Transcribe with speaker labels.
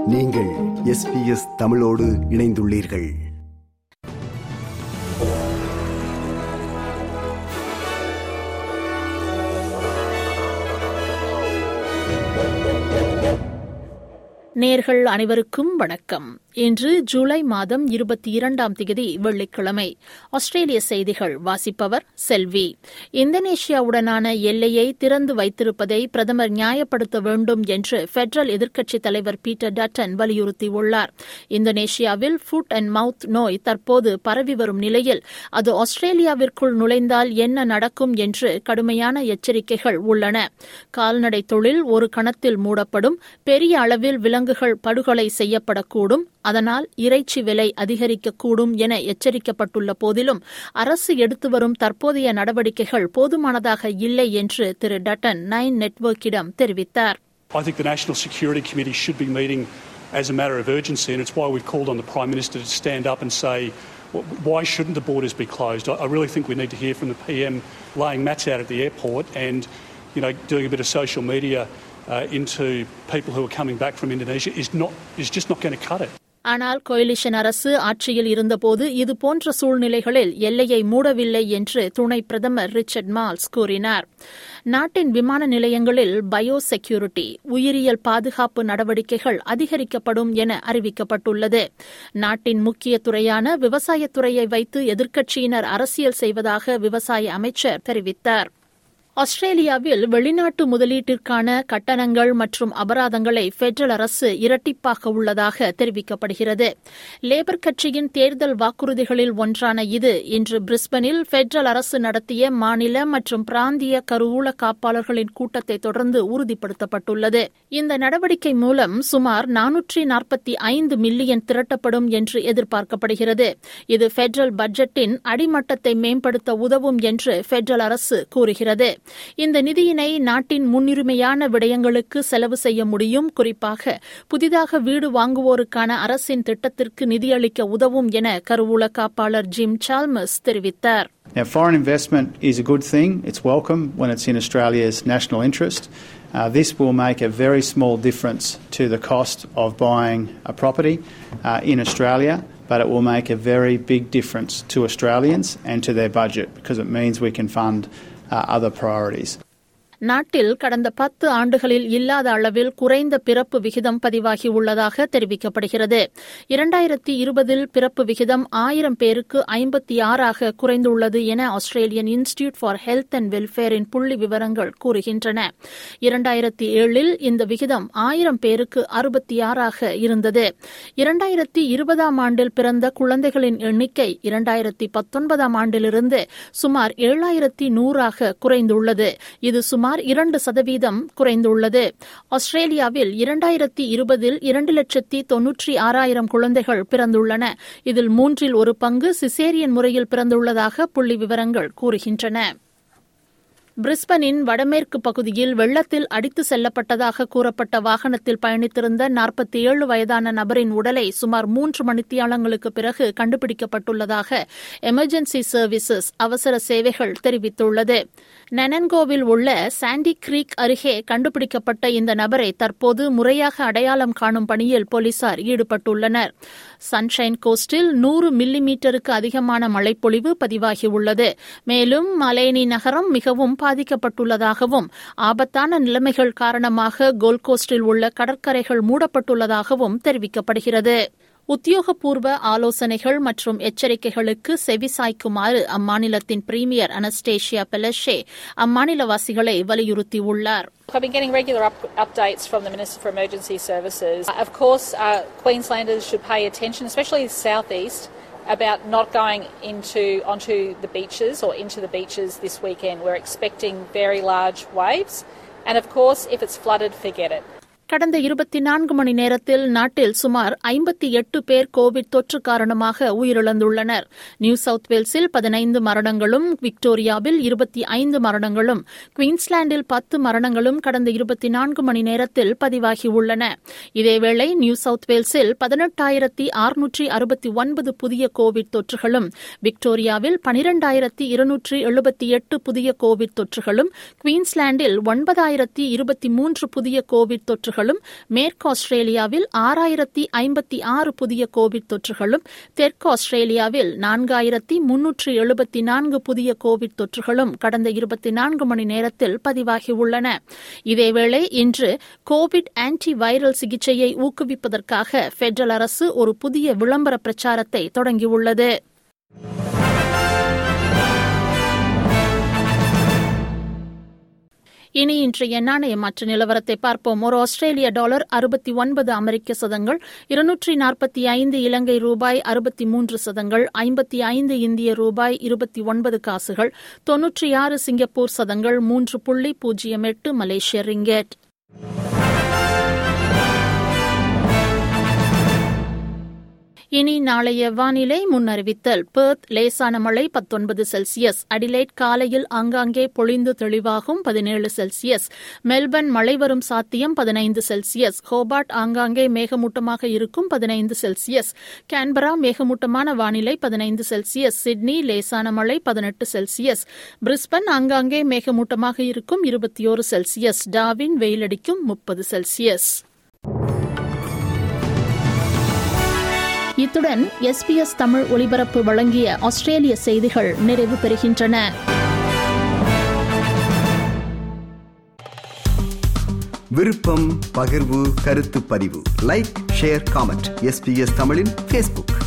Speaker 1: நீங்கள் எஸ்பிஎஸ் தமிழோடு இணைந்துள்ளீர்கள்
Speaker 2: நேர்கள் அனைவருக்கும் வணக்கம் இன்று ஜூலை மாதம் இருபத்தி இரண்டாம் தேதி வெள்ளிக்கிழமை ஆஸ்திரேலிய செய்திகள் வாசிப்பவர் செல்வி இந்தோனேஷியாவுடனான எல்லையை திறந்து வைத்திருப்பதை பிரதமர் நியாயப்படுத்த வேண்டும் என்று பெடரல் எதிர்க்கட்சித் தலைவர் பீட்டர் டட்டன் வலியுறுத்தியுள்ளார் இந்தோனேஷியாவில் ஃபுட் அண்ட் மவுத் நோய் தற்போது பரவி வரும் நிலையில் அது ஆஸ்திரேலியாவிற்குள் நுழைந்தால் என்ன நடக்கும் என்று கடுமையான எச்சரிக்கைகள் உள்ளன கால்நடை தொழில் ஒரு கணத்தில் மூடப்படும் பெரிய அளவில் விலங்குகள் படுகொலை செய்யப்படக்கூடும் அதனால் இறைச்சி விலை அதிகரிக்கக்கூடும் என எச்சரிக்கப்பட்டுள்ள போதிலும் அரசு எடுத்து வரும் தற்போதைய நடவடிக்கைகள் போதுமானதாக இல்லை என்று திரு டட்டன் நைன் நெட்வொர்க்கிடம் தெரிவித்தார்
Speaker 3: I think the National Security Committee should be meeting as a matter of urgency, and it's why we've called on the Prime Minister to stand up and say, why shouldn't the borders be closed? I really think we need to hear from the PM laying mats out at the airport and, you know, doing a bit of social media uh, into people who are coming back from Indonesia is not is just not going to cut it.
Speaker 2: ஆனால் coalition அரசு ஆட்சியில் இருந்தபோது இதுபோன்ற சூழ்நிலைகளில் எல்லையை மூடவில்லை என்று துணை பிரதமர் ரிச்சர்ட் மால்ஸ் கூறினார் நாட்டின் விமான நிலையங்களில் பயோ செக்யூரிட்டி உயிரியல் பாதுகாப்பு நடவடிக்கைகள் அதிகரிக்கப்படும் என அறிவிக்கப்பட்டுள்ளது நாட்டின் முக்கிய துறையான விவசாயத்துறையை வைத்து எதிர்க்கட்சியினர் அரசியல் செய்வதாக விவசாய அமைச்சர் தெரிவித்தார் ஆஸ்திரேலியாவில் வெளிநாட்டு முதலீட்டிற்கான கட்டணங்கள் மற்றும் அபராதங்களை பெடரல் அரசு இரட்டிப்பாக்க உள்ளதாக தெரிவிக்கப்படுகிறது லேபர் கட்சியின் தேர்தல் வாக்குறுதிகளில் ஒன்றான இது இன்று பிரிஸ்பனில் பெடரல் அரசு நடத்திய மாநில மற்றும் பிராந்திய கருவூல காப்பாளர்களின் கூட்டத்தை தொடர்ந்து உறுதிப்படுத்தப்பட்டுள்ளது இந்த நடவடிக்கை மூலம் சுமார் நானூற்றி நாற்பத்தி ஐந்து மில்லியன் திரட்டப்படும் என்று எதிர்பார்க்கப்படுகிறது இது பெடரல் பட்ஜெட்டின் அடிமட்டத்தை மேம்படுத்த உதவும் என்று பெடரல் அரசு கூறுகிறது இந்த நிதியினை நாட்டின் முன்னுரிமையான விடயங்களுக்கு செலவு செய்ய முடியும் குறிப்பாக புதிதாக வீடு வாங்குவோருக்கான அரசின் திட்டத்திற்கு நிதியளிக்க உதவும் என கருவூல காப்பாளர் ஜிம் சால்மஸ் தெரிவித்தார்
Speaker 4: Now, foreign investment is a good thing. It's welcome when it's in Australia's national interest. Uh, this will make a very small difference to the cost of buying a property uh, in Australia, but it will make a very big difference to Australians and to their budget because it means we can fund uh, other priorities.
Speaker 2: நாட்டில் கடந்த பத்து ஆண்டுகளில் இல்லாத அளவில் குறைந்த பிறப்பு விகிதம் பதிவாகியுள்ளதாக தெரிவிக்கப்படுகிறது இரண்டாயிரத்தி இருபதில் பிறப்பு விகிதம் ஆயிரம் பேருக்கு ஐம்பத்தி ஆறாக குறைந்துள்ளது என Australian institute for health and வெல்ஃபேரின் புள்ளி விவரங்கள் கூறுகின்றன இரண்டாயிரத்தி ஏழில் இந்த விகிதம் ஆயிரம் பேருக்கு அறுபத்தி ஆறாக இருந்தது இரண்டாயிரத்தி இருபதாம் ஆண்டில் பிறந்த குழந்தைகளின் எண்ணிக்கை இரண்டாயிரத்தி பத்தொன்பதாம் ஆண்டிலிருந்து சுமார் ஏழாயிரத்தி நூறாக குறைந்துள்ளது இது சுமார் சுமார் இரண்டு சதவீதம் குறைந்துள்ளது ஆஸ்திரேலியாவில் இரண்டாயிரத்தி இருபதில் இரண்டு லட்சத்தி தொன்னூற்றி ஆறாயிரம் குழந்தைகள் பிறந்துள்ளன இதில் மூன்றில் ஒரு பங்கு சிசேரியன் முறையில் பிறந்துள்ளதாக புள்ளி விவரங்கள் கூறுகின்றன பிரிஸ்பனின் வடமேற்கு பகுதியில் வெள்ளத்தில் அடித்து செல்லப்பட்டதாக கூறப்பட்ட வாகனத்தில் பயணித்திருந்த நாற்பத்தி ஏழு வயதான நபரின் உடலை சுமார் மூன்று மணித்தியாலங்களுக்கு பிறகு கண்டுபிடிக்கப்பட்டுள்ளதாக எமர்ஜென்சி சர்வீசஸ் அவசர சேவைகள் தெரிவித்துள்ளது நெனன்கோவில் உள்ள சாண்டி கிரீக் அருகே கண்டுபிடிக்கப்பட்ட இந்த நபரை தற்போது முறையாக அடையாளம் காணும் பணியில் போலீசார் ஈடுபட்டுள்ளனர் சன்ஷைன் கோஸ்டில் நூறு மில்லி மீட்டருக்கு அதிகமான மழைப்பொழிவு பதிவாகியுள்ளது மேலும் மலேனி நகரம் மிகவும் பாதிக்கப்பட்டுள்ளதாகவும் ஆபத்தான நிலைமைகள் காரணமாக கோல்கோஸ்டில் உள்ள கடற்கரைகள் மூடப்பட்டுள்ளதாகவும் தெரிவிக்கப்படுகிறது உத்தியோகபூர்வ ஆலோசனைகள் மற்றும் எச்சரிக்கைகளுக்கு செவிசாய்க்குமாறு அம்மாநிலத்தின் பிரீமியர் அனஸ்டேஷியா பெலஷே அம்மாநிலவாசிகளை வலியுறுத்தியுள்ளார்
Speaker 5: I've been getting regular up- updates from the Minister for Emergency Services. Of course, uh, Queenslanders should pay attention, especially the southeast, about not going into onto the beaches or into the beaches this weekend. We're expecting very large waves, and of course, if it's flooded, forget it.
Speaker 2: கடந்த இருபத்தி நான்கு மணி நேரத்தில் நாட்டில் சுமார் ஐம்பத்தி எட்டு பேர் Covid தொற்று காரணமாக உயிரிழந்துள்ளனர் நியூ சவுத் வேல்ஸில் பதினைந்து மரணங்களும் விக்டோரியாவில் இருபத்தி ஐந்து மரணங்களும் குயின்ஸ்லாண்டில் பத்து மரணங்களும் கடந்த இருபத்தி நான்கு மணி நேரத்தில் பதிவாகியுள்ளன இதேவேளை நியூ சவுத் வேல்ஸில் பதினெட்டாயிரத்தி அறுநூற்றி அறுபத்தி ஒன்பது புதிய கோவிட் தொற்றுகளும் விக்டோரியாவில் பனிரெண்டாயிரத்தி இருநூற்றி எழுபத்தி எட்டு புதிய கோவிட் தொற்றுகளும் குயின்ஸ்லாண்டில் ஒன்பதாயிரத்தி இருபத்தி மூன்று புதிய கோவிட் தொற்றுகளும் தொற்றுகளும் மேற்கு ஆஸ்திரேலியாவில் ஆறாயிரத்தி ஐம்பத்தி ஆறு புதிய கோவிட் தொற்றுகளும் தெற்கு ஆஸ்திரேலியாவில் நான்காயிரத்தி முன்னூற்று எழுபத்தி நான்கு புதிய கோவிட் தொற்றுகளும் கடந்த இருபத்தி நான்கு மணி நேரத்தில் பதிவாகியுள்ளன இதேவேளை இன்று கோவிட் ஆன்டி வைரல் சிகிச்சையை ஊக்குவிப்பதற்காக பெடரல் அரசு ஒரு புதிய விளம்பர பிரச்சாரத்தை தொடங்கியுள்ளது இனி இன்றைய நாணய மாற்று நிலவரத்தை பார்ப்போம் ஒரு ஆஸ்திரேலிய டாலர் அறுபத்தி ஒன்பது அமெரிக்க சதங்கள் இருநூற்றி நாற்பத்தி ஐந்து இலங்கை ரூபாய் அறுபத்தி மூன்று சதங்கள் ஐம்பத்தி ஐந்து இந்திய ரூபாய் இருபத்தி ஒன்பது காசுகள் தொன்னூற்றி ஆறு சிங்கப்பூர் சதங்கள் மூன்று புள்ளி பூஜ்ஜியம் எட்டு மலேசிய ரிங்கெட் இனி நாளைய வானிலை முன்னறிவித்தல் பெர்த் லேசான மழை பத்தொன்பது செல்சியஸ் அடிலைட் காலையில் ஆங்காங்கே பொழிந்து தெளிவாகும் பதினேழு செல்சியஸ் மெல்பர்ன் மழை வரும் சாத்தியம் பதினைந்து செல்சியஸ் ஹோபார்ட் ஆங்காங்கே மேகமூட்டமாக இருக்கும் பதினைந்து செல்சியஸ் கேன்பரா மேகமூட்டமான வானிலை பதினைந்து செல்சியஸ் சிட்னி லேசான மழை பதினெட்டு செல்சியஸ் பிரிஸ்பன் ஆங்காங்கே மேகமூட்டமாக இருக்கும் இருபத்தி ஒரு செல்சியஸ் டாவின் வெயிலடிக்கும் முப்பது செல்சியஸ் இத்துடன் எஸ்பிஎஸ் தமிழ் ஒலிபரப்பு வழங்கிய ஆஸ்திரேலிய செய்திகள் நிறைவு பெறுகின்றன
Speaker 1: விருப்பம் பகிர்வு கருத்து பதிவு லைக் ஷேர் காமெண்ட் எஸ்பிஎஸ் தமிழின் ஃபேஸ்புக்